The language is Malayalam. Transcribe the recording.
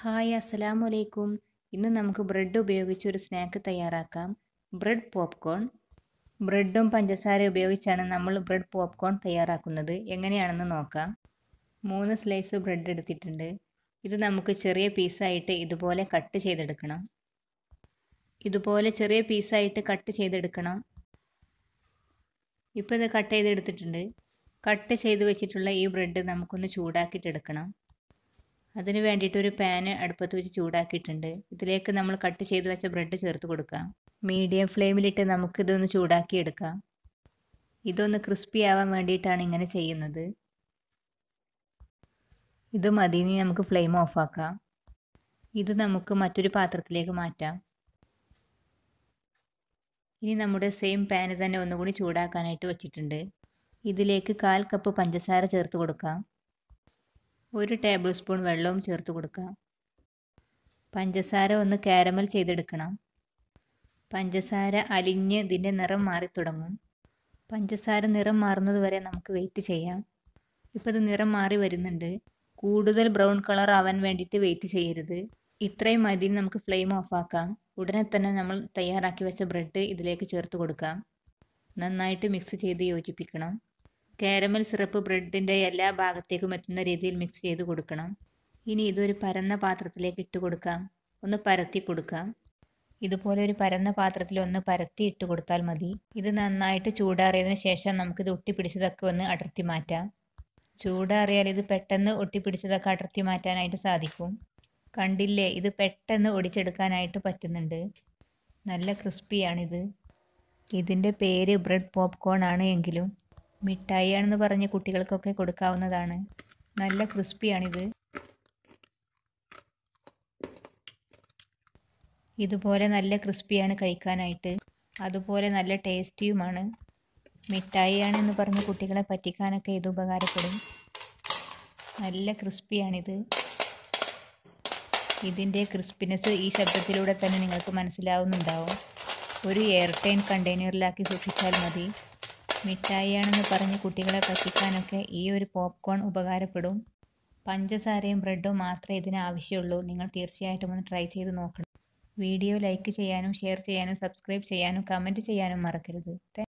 ഹായ് അസ്സലാമു അലൈക്കും ഇന്ന് നമുക്ക് ബ്രെഡ് ഉപയോഗിച്ച് ഒരു സ്നാക്ക് തയ്യാറാക്കാം ബ്രെഡ് പോപ്കോൺ ബ്രെഡും പഞ്ചസാരയും ഉപയോഗിച്ചാണ് നമ്മൾ ബ്രെഡ് പോപ്കോൺ തയ്യാറാക്കുന്നത് എങ്ങനെയാണെന്ന് നോക്കാം മൂന്ന് സ്ലൈസ് ബ്രെഡ് എടുത്തിട്ടുണ്ട് ഇത് നമുക്ക് ചെറിയ പീസായിട്ട് ഇതുപോലെ കട്ട് ചെയ്തെടുക്കണം ഇതുപോലെ ചെറിയ പീസായിട്ട് കട്ട് ചെയ്തെടുക്കണം ഇപ്പോൾ ഇത് കട്ട് ചെയ്തെടുത്തിട്ടുണ്ട് കട്ട് ചെയ്ത് വെച്ചിട്ടുള്ള ഈ ബ്രെഡ് നമുക്കൊന്ന് ചൂടാക്കിയിട്ടെടുക്കണം അതിന് വേണ്ടിയിട്ട് ഒരു പാന് അടുപ്പത്ത് വെച്ച് ചൂടാക്കിയിട്ടുണ്ട് ഇതിലേക്ക് നമ്മൾ കട്ട് ചെയ്ത് വെച്ച ബ്രെഡ് ചേർത്ത് കൊടുക്കാം മീഡിയം ഫ്ലെയിമിലിട്ട് നമുക്കിതൊന്ന് ചൂടാക്കി എടുക്കാം ഇതൊന്ന് ക്രിസ്പി ആവാൻ വേണ്ടിയിട്ടാണ് ഇങ്ങനെ ചെയ്യുന്നത് ഇത് മതി ഇനി നമുക്ക് ഫ്ലെയിം ഓഫാക്കാം ഇത് നമുക്ക് മറ്റൊരു പാത്രത്തിലേക്ക് മാറ്റാം ഇനി നമ്മുടെ സെയിം പാന് തന്നെ ഒന്നുകൂടി ചൂടാക്കാനായിട്ട് വെച്ചിട്ടുണ്ട് ഇതിലേക്ക് കാൽ കപ്പ് പഞ്ചസാര ചേർത്ത് കൊടുക്കാം ഒരു ടേബിൾ സ്പൂൺ വെള്ളവും ചേർത്ത് കൊടുക്കാം പഞ്ചസാര ഒന്ന് കാരമൽ ചെയ്തെടുക്കണം പഞ്ചസാര അലിഞ്ഞ് ഇതിൻ്റെ നിറം മാറി തുടങ്ങും പഞ്ചസാര നിറം മാറുന്നത് വരെ നമുക്ക് വെയിറ്റ് ചെയ്യാം ഇപ്പോൾ ഇത് നിറം മാറി വരുന്നുണ്ട് കൂടുതൽ ബ്രൗൺ കളർ ആവാൻ വേണ്ടിയിട്ട് വെയിറ്റ് ചെയ്യരുത് ഇത്രയും മതി നമുക്ക് ഫ്ലെയിം ഓഫാക്കാം ഉടനെ തന്നെ നമ്മൾ തയ്യാറാക്കി വെച്ച ബ്രെഡ് ഇതിലേക്ക് ചേർത്ത് കൊടുക്കാം നന്നായിട്ട് മിക്സ് ചെയ്ത് യോജിപ്പിക്കണം കാരമൽ സിറപ്പ് ബ്രെഡിൻ്റെ എല്ലാ ഭാഗത്തേക്കും എത്തുന്ന രീതിയിൽ മിക്സ് ചെയ്ത് കൊടുക്കണം ഇനി ഇതൊരു പരന്ന പാത്രത്തിലേക്ക് ഇട്ട് കൊടുക്കാം ഒന്ന് പരത്തി കൊടുക്കാം ഇതുപോലെ ഒരു പരന്ന പാത്രത്തിൽ ഒന്ന് പരത്തി ഇട്ട് കൊടുത്താൽ മതി ഇത് നന്നായിട്ട് ചൂടാറിയതിന് ശേഷം നമുക്കിത് ഒട്ടിപ്പിടിച്ചതൊക്കെ ഒന്ന് അടർത്തി മാറ്റാം ചൂടാറിയാൽ ഇത് പെട്ടെന്ന് ഒട്ടിപ്പിടിച്ചതൊക്കെ അടർത്തി മാറ്റാനായിട്ട് സാധിക്കും കണ്ടില്ലേ ഇത് പെട്ടെന്ന് ഒടിച്ചെടുക്കാനായിട്ട് പറ്റുന്നുണ്ട് നല്ല ക്രിസ്പിയാണിത് ഇതിൻ്റെ പേര് ബ്രെഡ് പോപ്കോൺ ആണ് എങ്കിലും മിഠായിയാണെന്ന് പറഞ്ഞ് കുട്ടികൾക്കൊക്കെ കൊടുക്കാവുന്നതാണ് നല്ല ക്രിസ്പിയാണിത് ഇതുപോലെ നല്ല ക്രിസ്പിയാണ് കഴിക്കാനായിട്ട് അതുപോലെ നല്ല ടേസ്റ്റിയുമാണ് മിഠായിയാണെന്ന് പറഞ്ഞ് കുട്ടികളെ പറ്റിക്കാനൊക്കെ ഇത് ഉപകാരപ്പെടും നല്ല ക്രിസ്പിയാണിത് ഇതിൻ്റെ ക്രിസ്പിനെസ് ഈ ശബ്ദത്തിലൂടെ തന്നെ നിങ്ങൾക്ക് മനസ്സിലാവുന്നുണ്ടാവും ഒരു എയർ ടൈൻ കണ്ടെയ്നറിലാക്കി സൂക്ഷിച്ചാൽ മതി മിഠായിയാണെന്ന് പറഞ്ഞ് കുട്ടികളെ പറ്റിക്കാനൊക്കെ ഈ ഒരു പോപ്കോൺ ഉപകാരപ്പെടും പഞ്ചസാരയും ബ്രെഡും മാത്രമേ ഇതിന് ആവശ്യമുള്ളൂ നിങ്ങൾ തീർച്ചയായിട്ടും ഒന്ന് ട്രൈ ചെയ്ത് നോക്കണം വീഡിയോ ലൈക്ക് ചെയ്യാനും ഷെയർ ചെയ്യാനും സബ്സ്ക്രൈബ് ചെയ്യാനും കമൻറ്റ് ചെയ്യാനും മറക്കരുത്